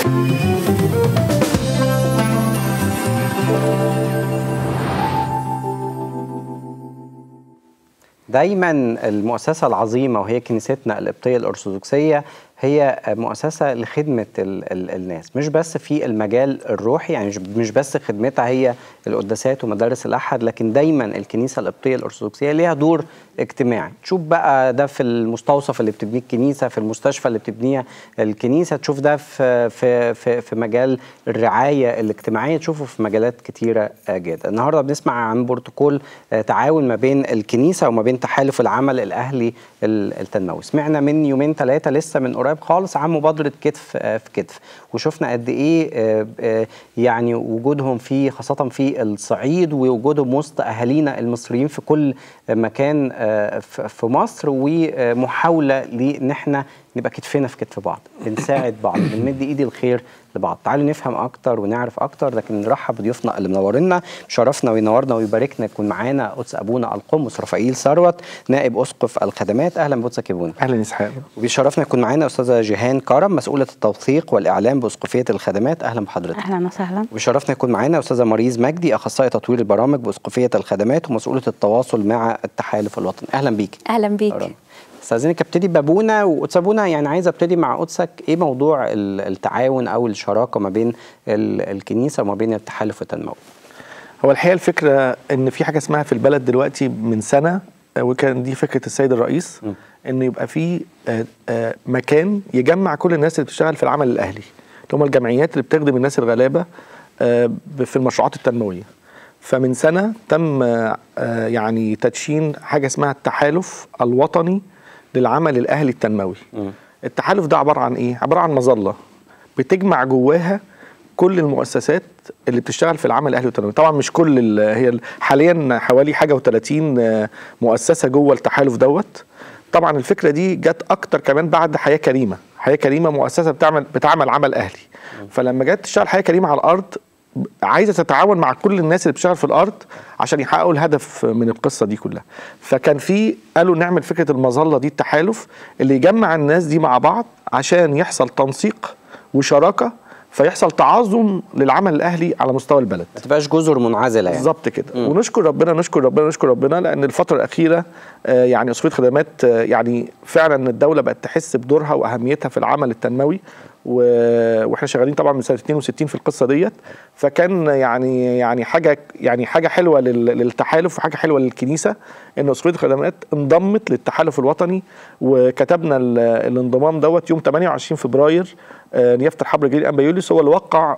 دايما المؤسسة العظيمة وهي كنيستنا القبطية الأرثوذكسية هي مؤسسة لخدمة ال ال الناس مش بس في المجال الروحي يعني مش بس خدمتها هي القداسات ومدارس الأحد لكن دايما الكنيسة القبطية الأرثوذكسية ليها دور اجتماعي تشوف بقى ده في المستوصف اللي بتبنيه الكنيسة في المستشفى اللي بتبنيها الكنيسة تشوف ده في, في, في, في مجال الرعاية الاجتماعية تشوفه في مجالات كتيرة جدا النهاردة بنسمع عن بروتوكول تعاون ما بين الكنيسة وما بين تحالف العمل الأهلي التنموي سمعنا من يومين ثلاثة لسه من قريب خالص عن مبادرة كتف في كتف وشفنا قد إيه يعني وجودهم في خاصة في الصعيد ووجودهم وسط أهالينا المصريين في كل مكان في مصر ومحاولة لإن احنا نبقى كتفنا في كتف بعض بنساعد بعض بنمد ايدي الخير لبعض تعالوا نفهم اكتر ونعرف اكتر لكن نرحب بضيوفنا اللي منورنا شرفنا وينورنا ويباركنا يكون معانا قدس ابونا القمص رفائيل ثروت نائب اسقف الخدمات اهلا بقدسك يا ابونا اهلا اسحاق وبيشرفنا يكون معانا استاذه جيهان كرم مسؤوله التوثيق والاعلام باسقفيه الخدمات اهلا بحضرتك اهلا وسهلا وبيشرفنا يكون معانا استاذه مريز مجدي اخصائي تطوير البرامج باسقفيه الخدمات ومسؤوله التواصل مع التحالف الوطني اهلا بيك اهلا بيك استاذنك ابتدي بابونا وقدس ابونا يعني عايز ابتدي مع قدسك ايه موضوع التعاون او الشراكه ما بين الكنيسه وما بين التحالف التنموي هو الحقيقه الفكره ان في حاجه اسمها في البلد دلوقتي من سنه وكان دي فكره السيد الرئيس م. ان يبقى في مكان يجمع كل الناس اللي بتشتغل في العمل الاهلي اللي هم الجمعيات اللي بتخدم الناس الغلابه في المشروعات التنمويه فمن سنه تم يعني تدشين حاجه اسمها التحالف الوطني للعمل الاهلي التنموي م. التحالف ده عباره عن ايه عباره عن مظله بتجمع جواها كل المؤسسات اللي بتشتغل في العمل الاهلي التنموي طبعا مش كل هي حاليا حوالي حاجه و30 مؤسسه جوه التحالف دوت طبعا الفكره دي جت اكتر كمان بعد حياه كريمه حياه كريمه مؤسسه بتعمل بتعمل عمل اهلي م. فلما جت تشتغل حياه كريمه على الارض عايزه تتعاون مع كل الناس اللي بتشتغل في الارض عشان يحققوا الهدف من القصه دي كلها فكان في قالوا نعمل فكره المظله دي التحالف اللي يجمع الناس دي مع بعض عشان يحصل تنسيق وشراكه فيحصل تعاظم للعمل الاهلي على مستوى البلد ما تبقاش جزر منعزله يعني بالظبط كده م. ونشكر ربنا نشكر ربنا نشكر ربنا لان الفتره الاخيره آه يعني اسقفيه خدمات آه يعني فعلا الدوله بقت تحس بدورها واهميتها في العمل التنموي واحنا شغالين طبعا من سنه 62 في القصه ديت فكان يعني يعني حاجه يعني حاجه حلوه للتحالف وحاجه حلوه للكنيسه ان اسقفيه الخدمات انضمت للتحالف الوطني وكتبنا الانضمام دوت يوم 28 فبراير نيافه الحبر الجليل انبا يوليوس هو اللي وقع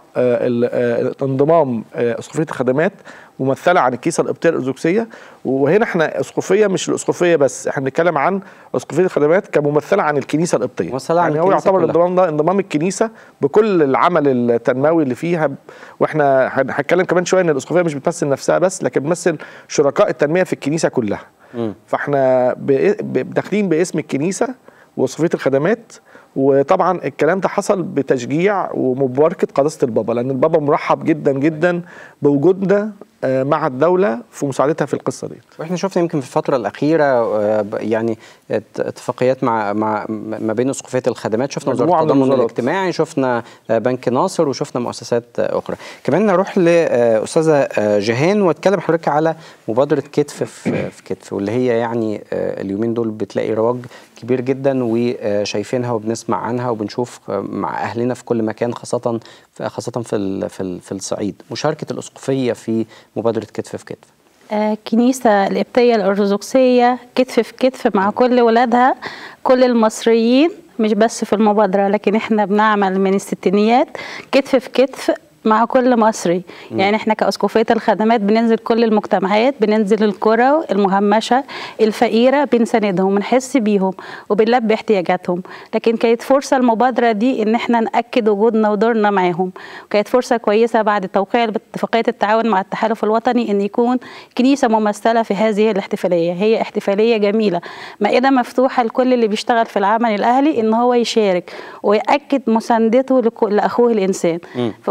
انضمام اسقفيه الخدمات ممثله عن الكنيسه القبطيه الارثوذكسيه وهنا احنا اسقفيه مش الاسقفيه بس احنا بنتكلم عن اسقفيه الخدمات كممثله عن الكنيسه القبطيه ممثله عن يعني هو يعتبر الانضمام ده انضمام الكنيسه بكل العمل التنموي اللي فيها واحنا هنتكلم كمان شويه ان الاسقفيه مش بتمثل نفسها بس لكن بتمثل شركاء التنميه في الكنيسه كلها م. فاحنا داخلين باسم الكنيسه واسقفيه الخدمات وطبعا الكلام ده حصل بتشجيع ومباركه قداسه البابا لان البابا مرحب جدا جدا بوجودنا مع الدولة في مساعدتها في القصة دي واحنا شفنا يمكن في الفترة الأخيرة يعني اتفاقيات مع مع ما بين اسقفية الخدمات شفنا وزارة التضامن الاجتماعي شفنا بنك ناصر وشفنا مؤسسات أخرى كمان نروح لأستاذة جيهان واتكلم حضرتك على مبادرة كتف في كتف واللي هي يعني اليومين دول بتلاقي رواج كبير جدا وشايفينها وبنسمع عنها وبنشوف مع أهلنا في كل مكان خاصة خاصة في في في الصعيد مشاركة الأسقفية في مبادرة كتف في كتف الكنيسة القبطية الأرثوذكسية كتف في كتف مع كل ولادها كل المصريين مش بس في المبادرة لكن احنا بنعمل من الستينيات كتف في كتف مع كل مصري م. يعني احنا كاسقفيه الخدمات بننزل كل المجتمعات بننزل القرى المهمشه الفقيره بنساندهم بنحس بيهم وبنلبي احتياجاتهم لكن كانت فرصه المبادره دي ان احنا ناكد وجودنا ودورنا معاهم كانت فرصه كويسه بعد توقيع اتفاقيه التعاون مع التحالف الوطني ان يكون كنيسه ممثله في هذه الاحتفاليه هي احتفاليه جميله مائده مفتوحه لكل اللي بيشتغل في العمل الاهلي ان هو يشارك وياكد مساندته لاخوه الانسان م. ففرصه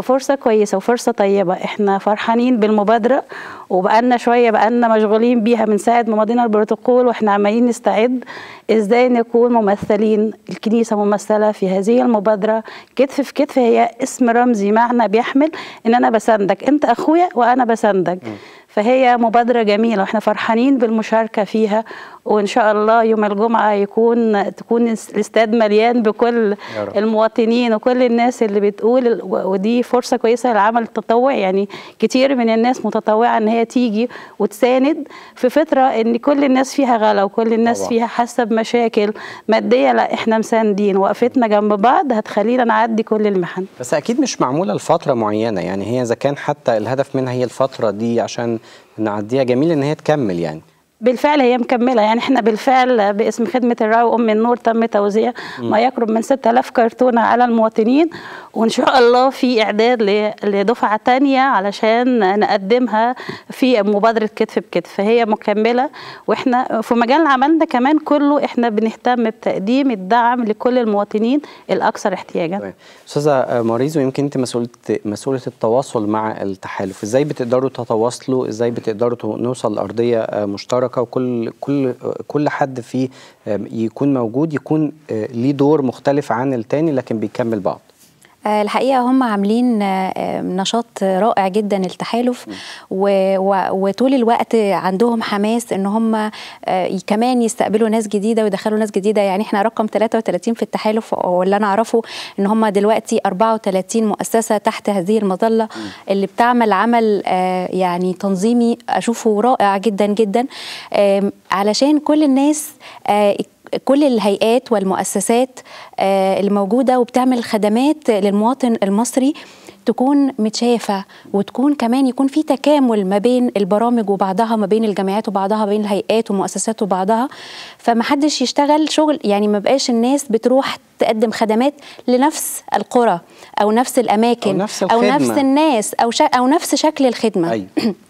كويسه وفرصه طيبه احنا فرحانين بالمبادره وبقالنا شويه بقالنا مشغولين بيها من ساعه ما مضينا البروتوكول واحنا عمالين نستعد ازاي نكون ممثلين الكنيسه ممثله في هذه المبادره كتف في كتف هي اسم رمزي معنى بيحمل ان انا بساندك انت اخويا وانا بساندك فهي مبادرة جميلة واحنا فرحانين بالمشاركة فيها وإن شاء الله يوم الجمعة يكون تكون الاستاد مليان بكل يا رب. المواطنين وكل الناس اللي بتقول ودي فرصة كويسة للعمل التطوعي يعني كتير من الناس متطوعة إن هي تيجي وتساند في فترة إن كل الناس فيها غلا وكل الناس طبعا. فيها حاسة بمشاكل مادية لا احنا مساندين وقفتنا جنب بعض هتخلينا نعدي كل المحن بس اكيد مش معموله لفتره معينه يعني هي اذا كان حتى الهدف منها هي الفتره دي عشان نعديها جميل ان هي تكمل يعني بالفعل هي مكمله يعني احنا بالفعل باسم خدمه الرعايه وام النور تم توزيع ما يقرب من 6000 كرتونه على المواطنين وان شاء الله في اعداد ل- لدفعه تانية علشان نقدمها في مبادره كتف بكتف فهي مكمله واحنا في مجال عملنا كمان كله احنا بنهتم بتقديم الدعم لكل المواطنين الاكثر احتياجا تمام. استاذه ماريزو يمكن انت مسؤوله مسؤوله التواصل مع التحالف ازاي بتقدروا تتواصلوا ازاي بتقدروا تو- نوصل لارضيه آه، مشتركه وكل كل آه، كل حد فيه آه، يكون موجود يكون آه، ليه دور مختلف عن التاني لكن بيكمل بعض آه، الحقيقة هم عاملين آه، آه، نشاط رائع جدا التحالف و- و- وطول الوقت عندهم حماس ان هم آه، كمان يستقبلوا ناس جديدة ويدخلوا ناس جديدة يعني احنا رقم 33 في التحالف واللي انا اعرفه ان هم دلوقتي 34 مؤسسة تحت هذه المظلة اللي بتعمل عمل آه، يعني تنظيمي اشوفه رائع جدا جدا آم، علشان كل الناس آه، كل الهيئات والمؤسسات آه، اللي موجوده وبتعمل خدمات للمواطن المصري تكون متشافه وتكون كمان يكون في تكامل ما بين البرامج وبعضها ما بين الجامعات وبعضها ما بين الهيئات والمؤسسات وبعضها فمحدش يشتغل شغل يعني ما بقاش الناس بتروح تقدم خدمات لنفس القرى او نفس الاماكن أو نفس او الخدمة. نفس الناس او شا او نفس شكل الخدمه ايوه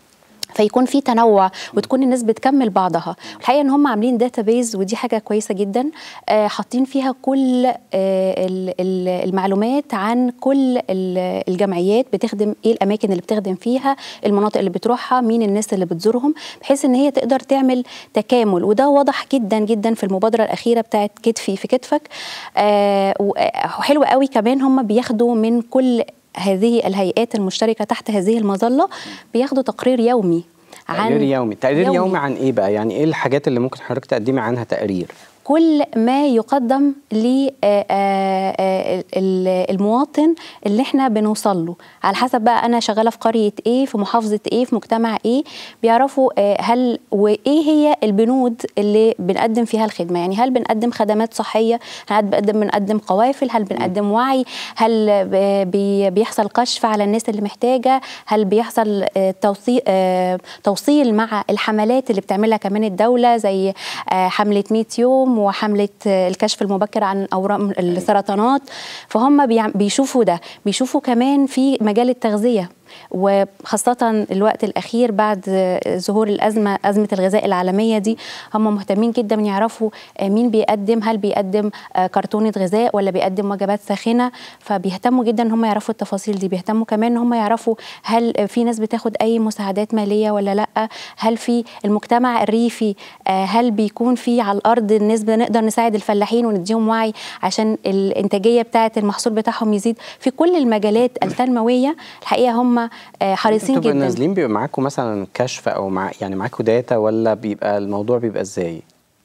فيكون في تنوع وتكون الناس بتكمل بعضها الحقيقه ان هم عاملين داتابيز ودي حاجه كويسه جدا آه، حاطين فيها كل آه، ال- ال- المعلومات عن كل ال- الجمعيات بتخدم ايه الاماكن اللي بتخدم فيها المناطق اللي بتروحها مين الناس اللي بتزورهم بحيث ان هي تقدر تعمل تكامل وده واضح جدا جدا في المبادره الاخيره بتاعت كتفي في كتفك آه، وحلو قوي كمان هم بياخدوا من كل هذه الهيئات المشتركه تحت هذه المظله بياخدوا تقرير يومي تقرير يومي تقرير يومي. يومي. يومي عن ايه بقى يعني ايه الحاجات اللي ممكن حضرتك تقدمي عنها تقرير كل ما يقدم للمواطن اللي احنا بنوصل له على حسب بقى انا شغاله في قريه ايه في محافظه ايه في مجتمع ايه بيعرفوا آه، هل وايه هي البنود اللي بنقدم فيها الخدمه يعني هل بنقدم خدمات صحيه هل بنقدم بنقدم قوافل هل بنقدم وعي هل ب- بي- بيحصل كشف على الناس اللي محتاجه هل بيحصل آه، توصيل آه، توصيل مع الحملات اللي بتعملها كمان الدوله زي آه، حمله 100 يوم وحمله آه، الكشف المبكر عن اورام السرطانات فهم بيعم- بيشوفوا ده بيشوفوا كمان في مجال التغذيه وخاصة الوقت الأخير بعد آه، ظهور الأزمة أزمة الغذاء العالمية دي هم مهتمين جدا يعرفوا آه، مين بيقدم هل بيقدم آه، كرتونة غذاء ولا بيقدم وجبات ساخنة فبيهتموا جدا ان هم يعرفوا التفاصيل دي بيهتموا كمان ان هم يعرفوا هل آه، في ناس بتاخد أي مساعدات مالية ولا لأ هل في المجتمع الريفي آه، هل بيكون في على الأرض الناس بنقدر نساعد الفلاحين ونديهم وعي عشان الإنتاجية بتاعة المحصول بتاعهم يزيد في كل المجالات التنموية الحقيقة هم آه، حريصين انتوا بتبقوا جدا نازلين بيبقى معاكم مثلا كشف او مع يعني معاكم داتا ولا بيبقى الموضوع بيبقى ازاي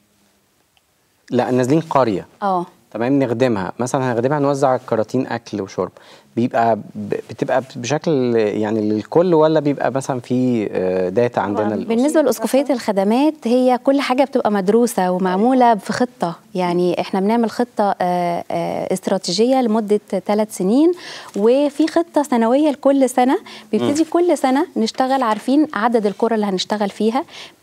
لا نازلين قريه اه تمام نخدمها مثلا هنخدمها نوزع كراتين اكل وشرب بيبقى ب- بتبقى بشكل يعني للكل ولا بيبقى مثلا في آه، داتا عندنا للأسرة؟ بالنسبه لاسقفيه الخدمات هي كل حاجه بتبقى مدروسه ومعموله في خطه يعني احنا بنعمل خطه آه، آه، استراتيجيه لمده ثلاث سنين وفي خطه سنويه لكل سنه بيبتدي كل سنه نشتغل عارفين عدد القرى اللي هنشتغل فيها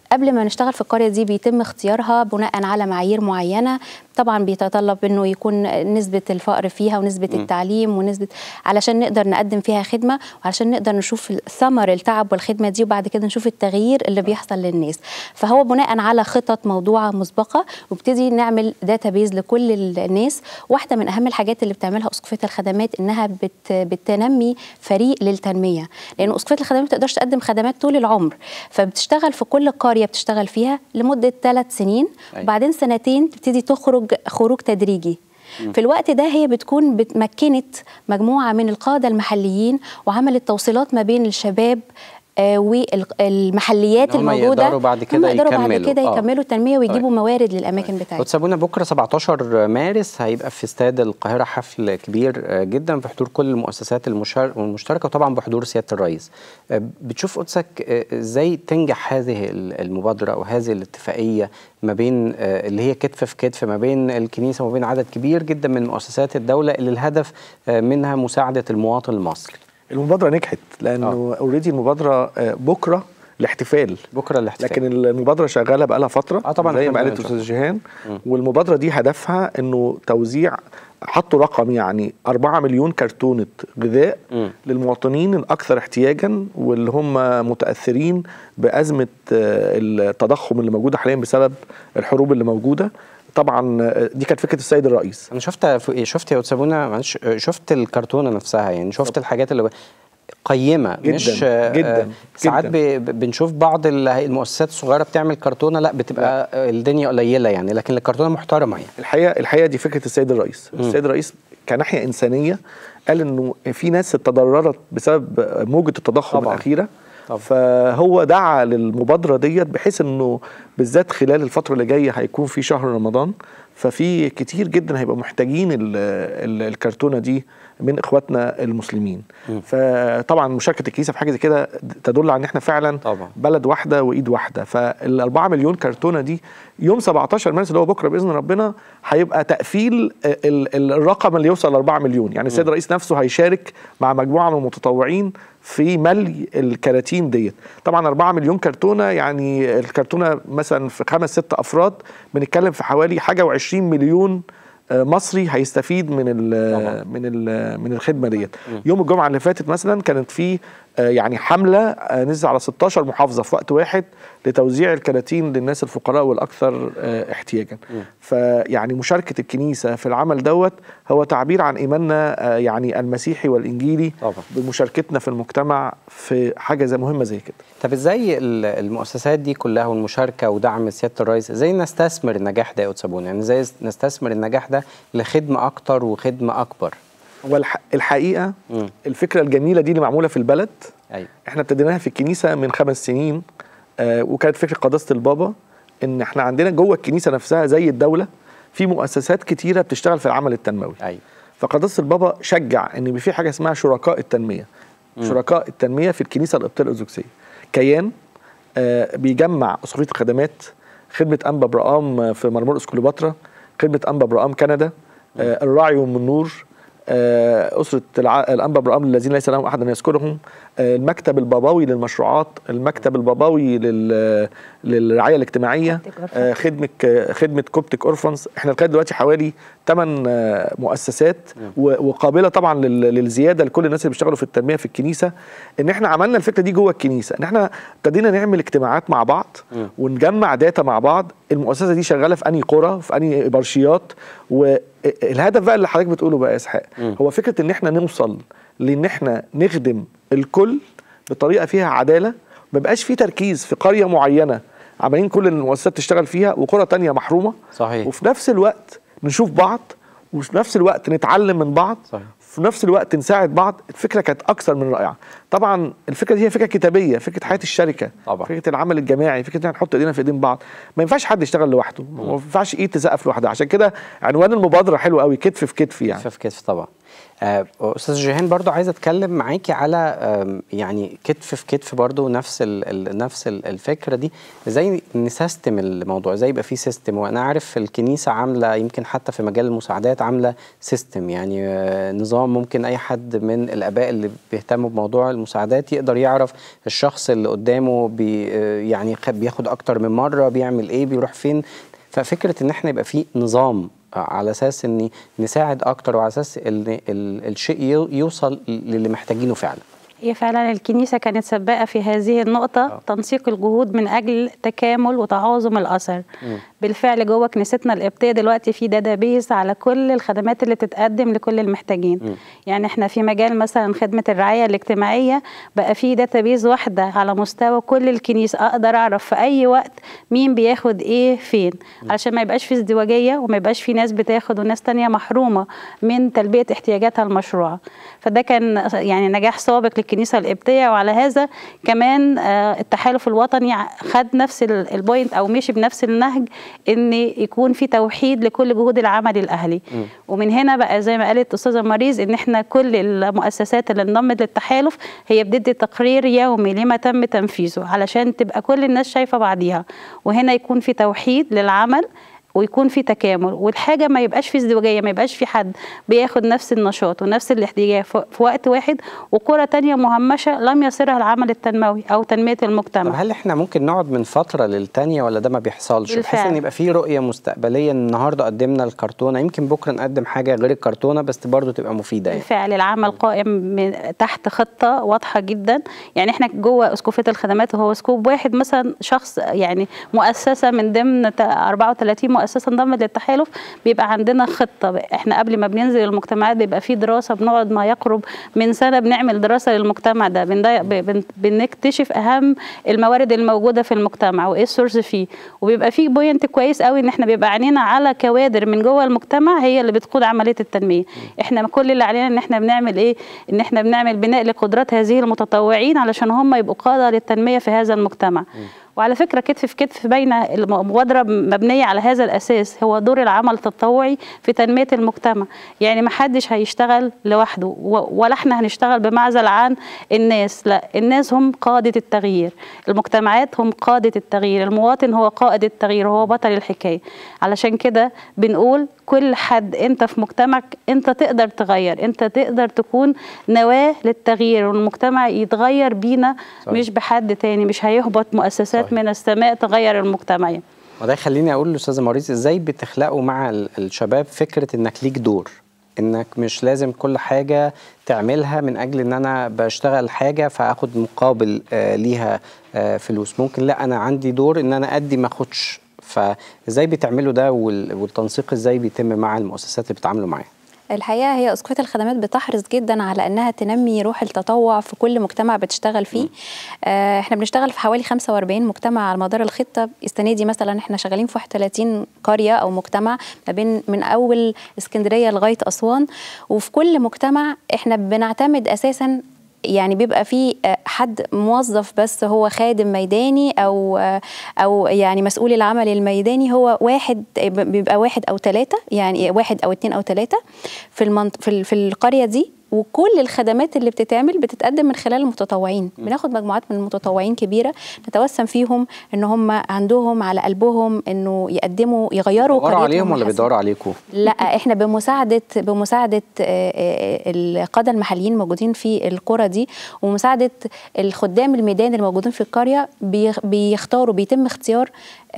قبل ما نشتغل في القريه دي بيتم اختيارها بناء على معايير معينه طبعا بيتطلب انه يكون نسبه الفقر فيها ونسبه التعليم ونسبه علشان نقدر نقدم فيها خدمه وعلشان نقدر نشوف ثمر التعب والخدمه دي وبعد كده نشوف التغيير اللي بيحصل للناس فهو بناء على خطط موضوعه مسبقه وابتدي نعمل داتابيز لكل الناس واحده من اهم الحاجات اللي بتعملها اسقفيه الخدمات انها بت بتنمي فريق للتنميه لان اسقفيه الخدمات ما بتقدرش تقدم خدمات طول العمر فبتشتغل في كل قريه بتشتغل فيها لمده ثلاث سنين أيوة. وبعدين سنتين تبتدي تخرج خروج تدريجي في الوقت ده هي بتكون بتمكنت مجموعه من القاده المحليين وعملت توصيلات ما بين الشباب آه والمحليات إن هم الموجوده يقدروا بعد هم كده يقدروا بعد يكملوا. كده آه. يكملوا التنميه ويجيبوا طيب. موارد للاماكن بتاعتهم وتسابونا بكره 17 مارس هيبقى في استاد القاهره حفل كبير آه، جدا في حضور كل المؤسسات المشار- المشتركه وطبعا بحضور سياده الرئيس. آه، بتشوف قدسك آه، ازاي تنجح هذه ال- المبادره او هذه الاتفاقيه ما بين آه، اللي هي كتف في كتف ما بين الكنيسه وما بين عدد كبير جدا من مؤسسات الدوله اللي الهدف آه، منها مساعده المواطن المصري. المبادره نجحت لانه اوريدي المبادره آه، بكره الاحتفال بكره الاحتفال. لكن المبادره شغاله بقالها فتره آه طبعاً زي إحنا ما قالت بنشوف. استاذ جيهان والمبادره دي هدفها انه توزيع حطوا رقم يعني 4 مليون كرتونه غذاء مم. للمواطنين الاكثر احتياجا واللي هم متاثرين بازمه آه، التضخم اللي موجوده حاليا بسبب الحروب اللي موجوده طبعا آه، دي كانت فكره السيد الرئيس انا شفت شفت يا سابونا معلش شفت الكرتونه نفسها يعني شفت الحاجات اللي قيمه جداً، مش آه، جداً، آه، ساعات جداً. ب- ب- بنشوف بعض ال- المؤسسات الصغيره بتعمل كرتونه لا بتبقى آه، الدنيا قليله يعني لكن الكرتونه محترمه يعني الحقيقه الحقيقه دي فكره السيد الرئيس السيد الرئيس كناحيه انسانيه قال انه في ناس تضررت بسبب موجه التضخم طبعاً. الاخيره طبعاً. فهو دعا للمبادره ديت بحيث انه بالذات خلال الفتره اللي جايه هيكون في شهر رمضان ففي كتير جدا هيبقى محتاجين ال ال الكرتونه دي من اخواتنا المسلمين فطبعا مشاركه الكنيسه في حاجه زي كده تدل على ان احنا فعلا طبعاً. بلد واحده وايد واحده فال4 مليون كرتونه دي يوم 17 مارس اللي هو بكره باذن ربنا هيبقى تقفيل ال- ال- الرقم اللي يوصل ل 4 مليون يعني السيد الرئيس نفسه هيشارك مع مجموعه من المتطوعين في ملي الكراتين ديت طبعا 4 مليون كرتونه يعني الكرتونه مثلا في خمس ست افراد بنتكلم في حوالي حاجه و20 مليون آه، مصري هيستفيد من ال من ال من الخدمه ديت يوم الجمعه اللي فاتت مثلا كانت في آه، يعني حمله آه، نزل على 16 محافظه في وقت واحد لتوزيع الكراتين للناس الفقراء والاكثر آه، احتياجا فيعني مشاركه الكنيسه في العمل دوت هو تعبير عن ايماننا آه، يعني المسيحي والانجيلي طبعا. بمشاركتنا في المجتمع في حاجه زي مهمه زي كده طب ازاي ال- المؤسسات دي كلها والمشاركه ودعم سياده الرئيس ازاي نستثمر النجاح ده يا سابونا يعني ازاي نستثمر النجاح ده لخدمه اكتر وخدمه اكبر هو الح- الحقيقه مم. الفكره الجميله دي اللي معموله في البلد ايوه احنا ابتديناها في الكنيسه من خمس سنين آه وكانت فكره قداسه البابا ان احنا عندنا جوه الكنيسه نفسها زي الدوله في مؤسسات كتيره بتشتغل في العمل التنموي ايوه فقداسه البابا شجع ان يبقى في حاجه اسمها شركاء التنميه شركاء التنميه في الكنيسه القبطيه الارثوذكسيه كيان آه بيجمع اسقفيه الخدمات خدمه انبا برقام في مرمور اسكولوباترا خدمه انبا برقام كندا آه الراعي والنور آه، أسرة الع- الأنبا برقام الذين ليس لهم أحد أن يذكرهم آه، المكتب البابوي للمشروعات المكتب البابوي لل- للرعاية الاجتماعية آه، خدمة خدمة كوبتك أورفانز احنا لغاية دلوقتي حوالي 8 مؤسسات و- وقابلة طبعا لل- للزيادة لكل الناس اللي بيشتغلوا في التنمية في الكنيسة ان احنا عملنا الفكرة دي جوه الكنيسة ان احنا ابتدينا نعمل اجتماعات مع بعض ونجمع داتا مع بعض المؤسسة دي شغالة في أنهي قرى في أنهي برشيات والهدف بقى اللي حضرتك بتقوله بقى يا اسحاق هو فكرة ان احنا نوصل لان احنا نخدم الكل بطريقة فيها عدالة ما بقاش في تركيز في قرية معينة عمالين كل المؤسسات تشتغل فيها وقرى تانية محرومة صحيح. وفي نفس الوقت نشوف بعض وفي نفس الوقت نتعلم من بعض صحيح. في نفس الوقت نساعد بعض الفكره كانت اكثر من رائعه طبعا الفكره دي هي فكره كتابيه فكره حياه الشركه طبعا. فكره العمل الجماعي فكره ان احنا نحط ايدينا في ايدين بعض ما ينفعش حد يشتغل لوحده ما ينفعش ايد تسقف لوحدها عشان كده عنوان المبادره حلو قوي كتف في كتف يعني كتف في كتف طبعا آه، استاذ جيهان برضو عايز اتكلم معاكي على آم، يعني كتف في كتف برضو نفس ال ال نفس ال الفكره دي ازاي نسيستم الموضوع ازاي يبقى في سيستم وانا عارف الكنيسه عامله يمكن حتى في مجال المساعدات عامله سيستم يعني آه، نظام ممكن اي حد من الاباء اللي بيهتموا بموضوع المساعدات يقدر يعرف الشخص اللي قدامه بي آه، يعني خ- بياخد اكتر من مره بيعمل ايه بيروح فين ففكره ان احنا يبقى في نظام على اساس ان نساعد اكتر وعلى اساس ان ال- الشيء يو- يوصل للي محتاجينه فعلا هي فعلا الكنيسة كانت سباقة في هذه النقطة آه. تنسيق الجهود من أجل تكامل وتعاظم الأثر بالفعل جوه كنيستنا القبطية دلوقتي في داتابيز على كل الخدمات اللي بتتقدم لكل المحتاجين يعني احنا في مجال مثلا خدمة الرعاية الاجتماعية بقى في داتابيز واحدة على مستوى كل الكنيسة أقدر أعرف في أي وقت مين بياخد إيه فين علشان ما يبقاش في ازدواجية وما يبقاش في ناس بتاخد وناس تانية محرومة من تلبية احتياجاتها المشروعة فده كان يعني نجاح سابق للكنيسة القبطية وعلى هذا كمان آه، التحالف الوطني ع- خد نفس ال- البوينت أو مشي بنفس النهج إن يكون في توحيد لكل جهود العمل الأهلي ومن هنا بقى زي ما قالت أستاذة مريز إن إحنا كل المؤسسات اللي انضمت للتحالف هي بتدي تقرير يومي لما تم تنفيذه علشان تبقى كل الناس شايفة بعضيها وهنا يكون في توحيد للعمل ويكون في تكامل والحاجه ما يبقاش في ازدواجيه ما يبقاش في حد بياخد نفس النشاط ونفس الاحتياج في في وقت واحد وقرى تانية مهمشه لم يصلها العمل التنموي او تنميه طب المجتمع هل احنا ممكن نقعد من فتره للتانيه ولا ده ما بيحصلش بحيث بالفعل. ان يبقى في رؤيه مستقبليه إن النهارده قدمنا الكرتونه يمكن بكره نقدم حاجه غير الكرتونه بس برضه تبقى مفيده يعني بالفعل العمل قائم من تحت خطه واضحه جدا يعني احنا جوه اسقفيه الخدمات وهو سكوب واحد مثلا شخص يعني مؤسسه من ضمن تا- 34 مؤسسه انضمت للتحالف بيبقى عندنا خطه احنا قبل ما بننزل المجتمعات بيبقى في دراسه بنقعد ما يقرب من سنه بنعمل دراسه للمجتمع ده بنضي- ب- بن- بنكتشف اهم الموارد الموجوده في المجتمع وايه السورس فيه وبيبقى في بوينت كويس قوي ان احنا بيبقى عينينا على كوادر من جوه المجتمع هي اللي بتقود عمليه التنميه احنا كل اللي علينا ان احنا بنعمل ايه ان احنا بنعمل بناء لقدرات هذه المتطوعين علشان هم يبقوا قاده للتنميه في هذا المجتمع وعلى فكره كتف في كتف بين المبادره مبنيه على هذا الاساس هو دور العمل التطوعي في تنميه المجتمع يعني ما حدش هيشتغل لوحده و- ولا احنا هنشتغل بمعزل عن الناس لا الناس هم قاده التغيير المجتمعات هم قاده التغيير المواطن هو قائد التغيير هو بطل الحكايه علشان كده بنقول كل حد انت في مجتمعك انت تقدر تغير انت تقدر تكون نواه للتغيير والمجتمع يتغير بينا صحيح. مش بحد تاني مش هيهبط مؤسسات صحيح. من السماء تغير المجتمع يعني. وده يخليني اقول لاستاذه ماريس ازاي بتخلقوا مع ال- الشباب فكره انك ليك دور انك مش لازم كل حاجه تعملها من اجل ان انا بشتغل حاجه فاخد مقابل آه ليها آه فلوس ممكن لا انا عندي دور ان انا ادي ما اخدش فازاي بتعملوا ده وال- والتنسيق ازاي بيتم مع المؤسسات اللي بتتعاملوا معاها الحقيقه هي اسقفيه الخدمات بتحرص جدا على انها تنمي روح التطوع في كل مجتمع بتشتغل فيه آه احنا بنشتغل في حوالي 45 مجتمع على مدار الخطه السنه دي مثلا احنا شغالين في 31 قريه او مجتمع ما بين من اول اسكندريه لغايه اسوان وفي كل مجتمع احنا بنعتمد اساسا يعني بيبقى في آه، حد موظف بس هو خادم ميداني او آه، او يعني مسؤول العمل الميداني هو واحد بيبقى واحد او ثلاثه يعني واحد او اتنين او ثلاثه في المنط... في, ال... في القريه دي وكل الخدمات اللي بتتعمل بتتقدم من خلال المتطوعين بناخد مجموعات من المتطوعين كبيره نتوسم فيهم ان هم عندهم على قلبهم انه يقدموا يغيروا بيدوروا قريتهم عليهم ولا ويحسنوا. بيدوروا عليكم لا احنا بمساعده بمساعده آه، آه، القاده المحليين موجودين في القرى دي ومساعده الخدام الميدان الموجودين في القريه بيخ- بيختاروا بيتم اختيار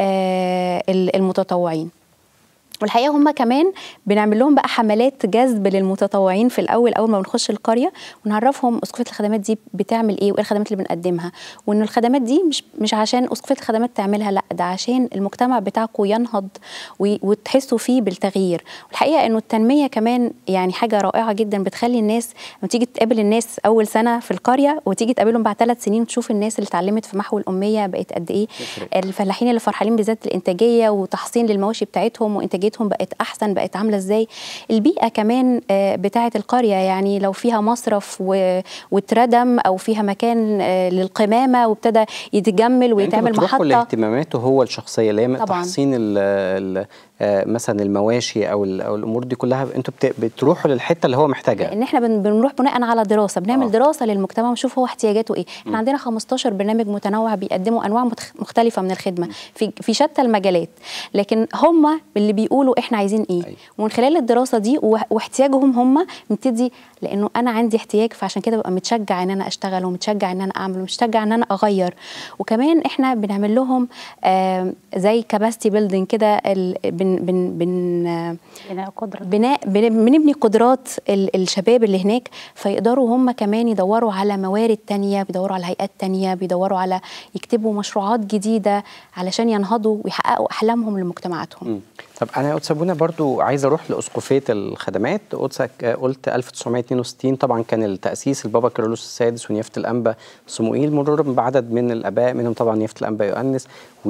آه، المتطوعين والحقيقه هم كمان بنعمل لهم بقى حملات جذب للمتطوعين في الاول اول ما بنخش القريه ونعرفهم اسقفيه الخدمات دي بتعمل ايه وايه الخدمات اللي بنقدمها وان الخدمات دي مش مش عشان اسقفيه الخدمات تعملها لا ده عشان المجتمع بتاعكم ينهض وي- وتحسوا فيه بالتغيير والحقيقه انه التنميه كمان يعني حاجه رائعه جدا بتخلي الناس لما تيجي تقابل الناس اول سنه في القريه وتيجي تقابلهم بعد ثلاث سنين تشوف الناس اللي اتعلمت في محو الاميه بقت قد ايه الفلاحين اللي فرحانين بذات الانتاجيه وتحصين للمواشي بتاعتهم وانتاجيتهم بقت احسن بقت عامله ازاي البيئه كمان آه، بتاعه القريه يعني لو فيها مصرف و- واتردم او فيها مكان آه، للقمامه وابتدى يتجمل انتوا ويتعمل بتروحوا محطه لاهتماماته هو الشخصيه اللي هي طبعاً. تحسين ال ال آه، مثلا المواشي او ال- او الامور دي كلها انتوا بت- بتروحوا للحته اللي هو محتاجها لان احنا بن- بنروح بناء على دراسه بنعمل آه. آه. دراسه للمجتمع ونشوف هو احتياجاته ايه احنا عندنا 15 برنامج متنوع بيقدموا انواع متخ- مختلفه من الخدمه في في شتى المجالات لكن هم اللي بيقولوا احنا عايزين ايه أيوة. ومن خلال الدراسه دي وح- واحتياجهم هم نبتدي لانه انا عندي احتياج فعشان كده ببقى متشجع ان انا اشتغل ومتشجع ان انا اعمل ومتشجع ان انا اغير وكمان احنا بنعمل لهم آه زي كاباسيتي بيلدينج كده ال- بن بن بن آه بناء قدرة بناء بن- بنبني قدرات ال- الشباب اللي هناك فيقدروا هم كمان يدوروا على موارد تانية بيدوروا على هيئات تانية بيدوروا على يكتبوا مشروعات جديدة علشان ينهضوا ويحققوا أحلامهم لمجتمعاتهم مم. طب انا يا قدس ابونا برضو عايز اروح لاسقفيه الخدمات قدسك آه، قلت 1962 طبعا كان التاسيس البابا كيرلس السادس ونيافه الانبا صموئيل مرورا بعدد من الاباء منهم طبعا نيافه الانبا يؤنس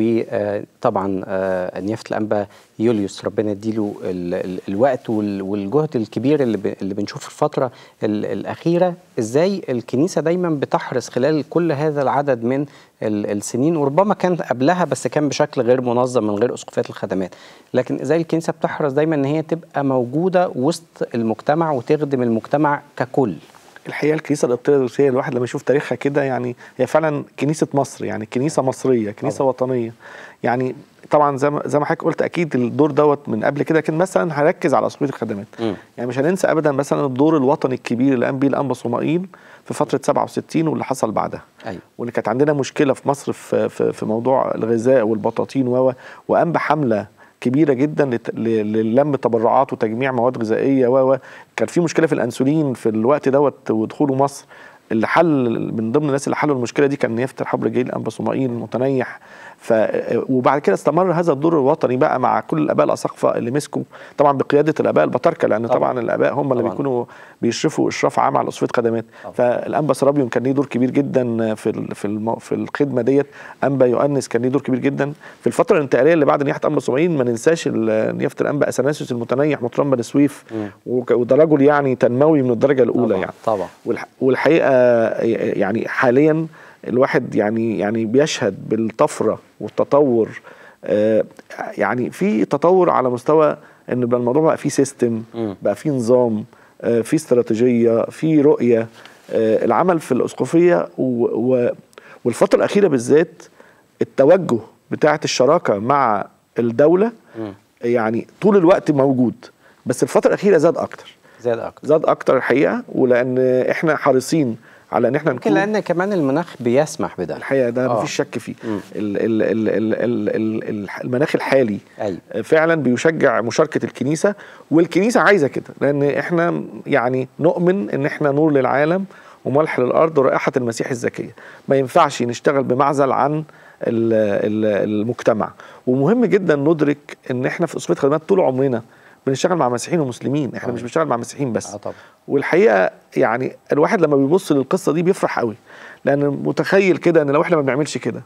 وطبعا نيافه الانبا يوليوس ربنا يديله ال- ال- الوقت وال- والجهد الكبير اللي ب- اللي بنشوفه في الفتره ال- الاخيره ازاي الكنيسه دايما بتحرص خلال كل هذا العدد من ال- السنين وربما كان قبلها بس كان بشكل غير منظم من غير اسقفيات الخدمات لكن ازاي الكنيسه بتحرص دايما ان هي تبقى موجوده وسط المجتمع وتخدم المجتمع ككل الحقيقه الكنيسه القبطيه الروسيه الواحد لما يشوف تاريخها كده يعني هي فعلا كنيسه مصر يعني كنيسه مصريه كنيسه طبعا. وطنيه يعني طبعا زي ما زي ما حضرتك قلت اكيد الدور دوت من قبل كده كان مثلا هركز على اسقفيه الخدمات مم. يعني مش هننسى ابدا مثلا الدور الوطني الكبير اللي قام بيه الانبا صمائيل في فتره 67 واللي حصل بعدها ايوه وان كانت عندنا مشكله في مصر في في, في موضوع الغذاء والبطاطين و وقام بحمله كبيره جدا لت- ل- للم تبرعات وتجميع مواد غذائيه و و كان في مشكله في الانسولين في الوقت دوت ودخوله مصر اللي حل من ضمن الناس اللي حلوا المشكله دي كان نيافه الحبر جيل انبا صمائيل المتنيح ف وبعد كده استمر هذا الدور الوطني بقى مع كل الاباء الاساقفه اللي مسكوا طبعا بقياده الاباء البطاركه لان طبعاً. طبعا, طبعا الاباء هم اللي طبعاً. بيكونوا بيشرفوا اشراف عام على اسقفيه خدمات طبعاً. فالانبا سرابيون كان ليه دور كبير جدا في ال- في الم- في الخدمه ديت انبا يؤنس كان ليه دور كبير جدا في الفتره الانتقاليه اللي بعد نياحه انبا صبعين ما ننساش ال- نيافه الانبا اثناسيوس المتنيح مطران بني سويف مم. وك- وده رجل يعني تنموي من الدرجه الاولى طبعا يعني طبعا والح- والحقيقه يعني حاليا الواحد يعني يعني بيشهد بالطفره والتطور آه، يعني في تطور على مستوى ان بقى الموضوع بقى فيه سيستم مم. بقى فيه نظام آه، في استراتيجيه في رؤيه آه، العمل في الاسقفيه و و والفتره الاخيره بالذات التوجه بتاعه الشراكه مع الدوله مم. يعني طول الوقت موجود بس الفتره الاخيره زاد اكتر زاد اكتر زاد اكتر الحقيقه ولان احنا حريصين على ان احنا يمكن لان كمان المناخ بيسمح بده الحقيقه ده آه. مفيش شك فيه مم. ال ال ال ال ال ال ال المناخ الحالي ايوه فعلا بيشجع مشاركه الكنيسه والكنيسه عايزه كده لان احنا يعني نؤمن ان احنا نور للعالم وملح للارض ورائحه المسيح الزكيه ما ينفعش نشتغل بمعزل عن ال- ال- المجتمع ومهم جدا ندرك ان احنا في اسقفيه خدمات طول عمرنا بنشتغل مع مسيحيين ومسلمين احنا آه. مش بنشتغل مع مسيحيين بس اه طبعا والحقيقه يعني الواحد لما بيبص للقصه دي بيفرح قوي لان متخيل كده ان لو احنا ما بنعملش كده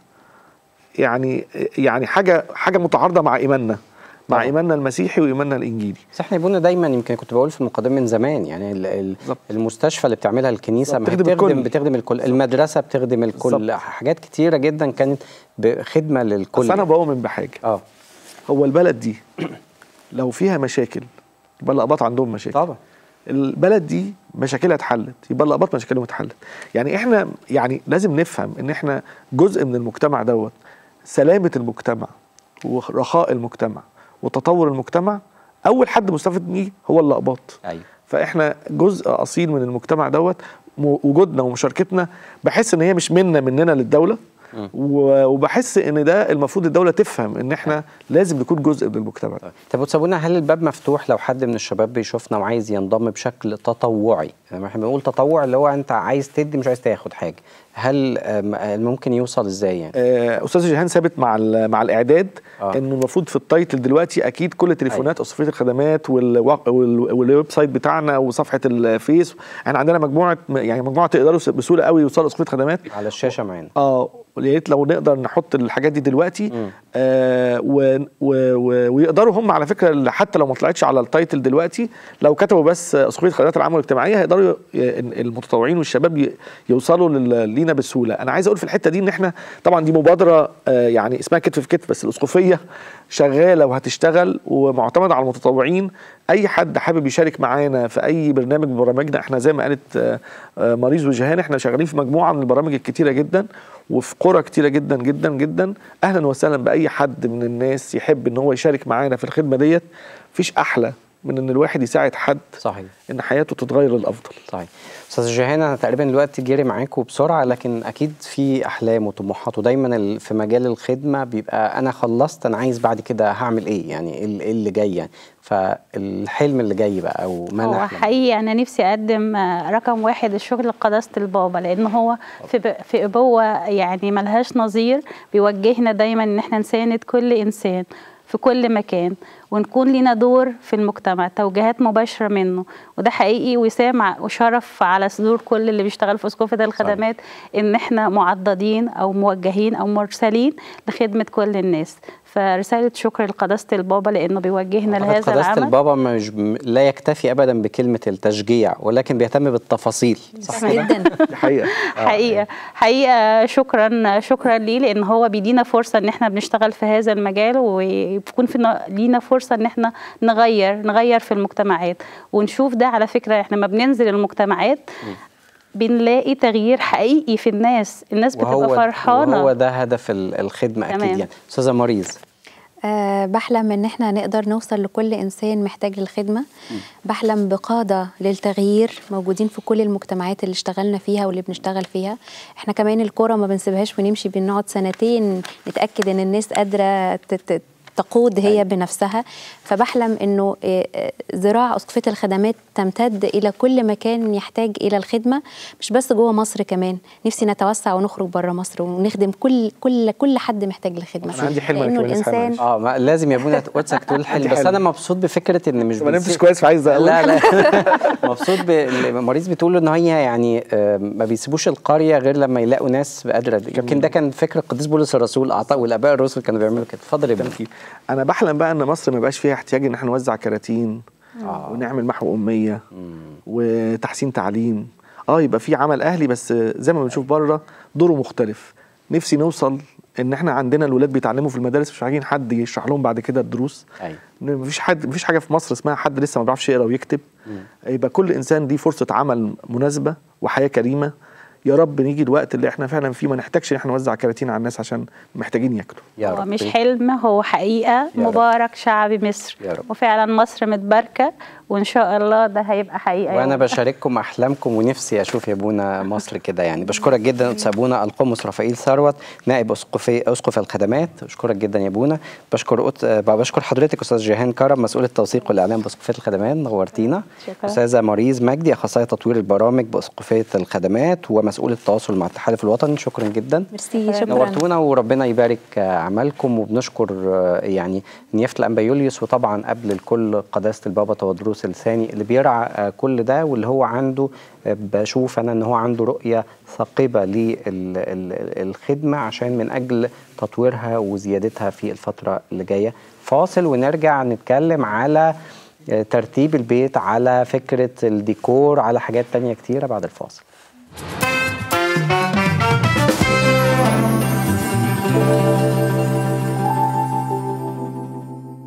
يعني يعني حاجه حاجه متعارضه مع ايماننا مع طبعا. ايماننا المسيحي وايماننا الانجيلي بس احنا يبونا دايما يمكن كنت بقول في المقدمه من زمان يعني ال- ال- بالظبط. المستشفى اللي بتعملها الكنيسه ما هي بتخدم بتخدم الكل. بتخدم الكل المدرسه بتخدم الكل بالظبط. حاجات كتيره جدا كانت بخدمه للكل بس انا بؤمن بحاجه اه هو البلد دي لو فيها مشاكل يبقى الاباط عندهم مشاكل طبعا البلد دي مشاكلها اتحلت يبقى الاباط مشاكلهم اتحلت يعني احنا يعني لازم نفهم ان احنا جزء من المجتمع دوت سلامه المجتمع ورخاء المجتمع وتطور المجتمع اول حد مستفيد بيه هو الاباط ايوه فاحنا جزء اصيل من المجتمع دوت م- وجودنا ومشاركتنا بحس ان هي مش منا مننا للدوله مم. و- وبحس ان ده المفروض الدوله تفهم ان احنا لازم نكون جزء من المجتمع ده طب وتسابونا هل الباب مفتوح لو حد من الشباب بيشوفنا وعايز ينضم بشكل تطوعي يعني احنا بنقول تطوع اللي هو انت عايز تدي مش عايز تاخد حاجه هل آم، ممكن يوصل ازاي يعني آه، استاذ جيهان ثابت مع ال- مع الاعداد آه. انه المفروض في التايتل دلوقتي اكيد كل تليفونات اسقفيه الخدمات والوا- وال- والويب سايت بتاعنا وصفحه الفيس احنا عندنا مجموعه يعني مجموعه تقدروا بسهوله قوي يوصلوا اسقفيه خدمات على الشاشه معانا اه يا ريت لو نقدر نحط الحاجات دي دلوقتي آه و و و ويقدروا هم على فكره حتى لو ما طلعتش على التايتل دلوقتي لو كتبوا بس اسقفيه خدمات العمل الاجتماعيه هيقدروا ي- المتطوعين والشباب ي- يوصلوا لل- لينا بسهوله انا عايز اقول في الحته دي ان احنا طبعا دي مبادره آه يعني اسمها كتف في كتف بس الاسقفيه شغاله وهتشتغل ومعتمده على المتطوعين اي حد حابب يشارك معانا في اي برنامج من برامجنا احنا زي ما قالت آه، آه، مريض وجهان احنا شغالين في مجموعه من البرامج الكتيره جدا وفي قرى كتيره جدا جدا جدا اهلا وسهلا باي حد من الناس يحب ان هو يشارك معانا في الخدمه ديت مفيش احلى من ان الواحد يساعد حد صحيح ان حياته تتغير للافضل صحيح استاذ جيهان انا تقريبا الوقت جري معاكم بسرعه لكن اكيد في احلام وطموحات ودايما ال- في مجال الخدمه بيبقى انا خلصت انا عايز بعد كده هعمل ايه يعني ايه ال- إيه اللي جاي يعني فالحلم اللي جاي بقى او ما هو نحلم حقيقي انا نفسي اقدم آه، رقم واحد الشغل قداسه البابا لان هو في ب- في ابوه يعني ملهاش نظير بيوجهنا دايما ان احنا نساند كل انسان في كل مكان ونكون لينا دور في المجتمع توجيهات مباشره منه وده حقيقي وسام ع- وشرف على صدور كل اللي بيشتغل في اسقفه الخدمات ان احنا معضدين او موجهين او مرسلين لخدمه كل الناس فرساله شكر لقداسه البابا لانه بيوجهنا أعتقد لهذا قداسة العمل البابا مش لا يكتفي ابدا بكلمه التشجيع ولكن بيهتم بالتفاصيل صح جدا دي حقيقه حقيقة حقيقة شكرا شكرا ليه لأن هو بيدينا فرصة إن احنا بنشتغل في هذا المجال ويكون في لينا فرصة إن احنا نغير نغير في المجتمعات ونشوف ده على فكرة احنا ما بننزل المجتمعات بنلاقي تغيير حقيقي في الناس الناس بتبقى وهو فرحانة وهو ده هدف ال- الخدمه اكيد تمام. يعني استاذه مريض أه بحلم ان احنا نقدر نوصل لكل انسان محتاج للخدمه بحلم بقاده للتغيير موجودين في كل المجتمعات اللي اشتغلنا فيها واللي بنشتغل فيها احنا كمان الكوره ما بنسيبهاش ونمشي بنقعد سنتين نتاكد ان الناس قادره تت- تقود هي بنفسها فبحلم انه آه، آه، ذراع اسقفيه الخدمات تمتد الى كل مكان يحتاج الى الخدمه مش بس جوه مصر كمان نفسي نتوسع ونخرج بره مصر ونخدم كل كل كل حد محتاج لخدمه أنا عندي حلم أنا لانه كمان أسحب الانسان معلش. اه ما لازم يا ابونا واتسك تقول الحلم بس حلم. انا مبسوط بفكره ان مش ما نمتش بنسيب- كويس فعايز اقول لا لا مبسوط بالمريض بتقول له ان هي يعني آه، ما بيسيبوش القريه غير لما يلاقوا ناس قادره يمكن ده كان فكر القديس بولس الرسول اعطاه والاباء الرسل كانوا بيعملوا كده اتفضل يا ابني تمكين انا بحلم بقى ان مصر ما يبقاش فيها احتياج ان احنا نوزع كراتين آه. ونعمل محو اميه وتحسين تعليم اه يبقى في عمل اهلي بس زي ما بنشوف بره دوره مختلف نفسي نوصل ان احنا عندنا الولاد بيتعلموا في المدارس مش عايزين حد يشرح لهم بعد كده الدروس ايوه إن مفيش حد مفيش حاجه في مصر اسمها حد لسه ما بيعرفش يقرا ويكتب يبقى كل انسان دي فرصه عمل مناسبه وحياه كريمه يا رب نيجي الوقت اللي احنا فعلا فيه ما نحتاجش ان احنا نوزع كراتين على الناس عشان محتاجين ياكلوا يا هو رب مش حلم هو حقيقة رب. مبارك شعب مصر يا رب. وفعلا مصر متباركة وإن شاء الله ده هيبقى حقيقة وانا يوم. بشارككم احلامكم ونفسي اشوف يا ابونا مصر كده يعني بشكرك جدا استاذ ابونا القمص رفائيل ثروت نائب اسقفي اسقف الخدمات بشكرك جدا يا ابونا بشكر أت... بشكر حضرتك استاذ جيهان كرم مسؤول التوثيق والاعلام باسقفيه الخدمات نورتينا شكرا. استاذه مريز مجدي اخصائيه تطوير البرامج باسقفيه الخدمات ومسؤول التواصل مع التحالف الوطني شكرا جدا ميرسي شكرا نورتونا وربنا يبارك آه، اعمالكم وبنشكر آه، يعني نيافه الانبا يوليوس وطبعا قبل الكل قداسه البابا تودروس الثاني اللي بيرعى آه، كل ده واللي هو عنده آه، بشوف انا ان هو عنده رؤيه ثاقبه للخدمه عشان من اجل تطويرها وزيادتها في الفتره اللي جايه فاصل ونرجع نتكلم على آه، ترتيب البيت على فكره الديكور على حاجات تانية كتيره بعد الفاصل